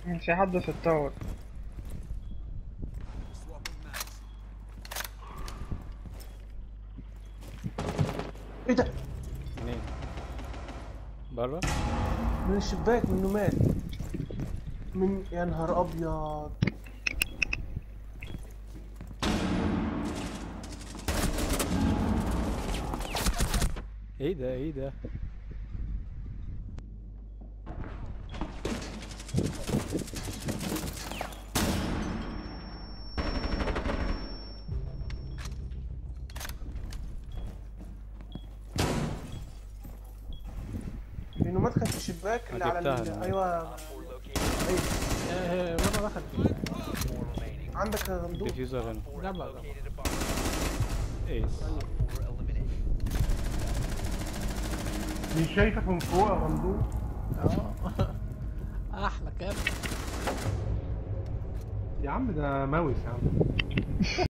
في حد في التاور ايه ده منين بره من الشباك منه مات من يا نهار ابيض ايه ده ايه ده منه مات كان في الشباك اللي على جبتها ال- أنا. ايوه ايوه ايه مرة دخل عندك يا غندور ديفيوزر هنا جنبك جنبك. ايس مش شايفك من فوق يا غندور اه احلى كام يا عم ده ماوس يا عم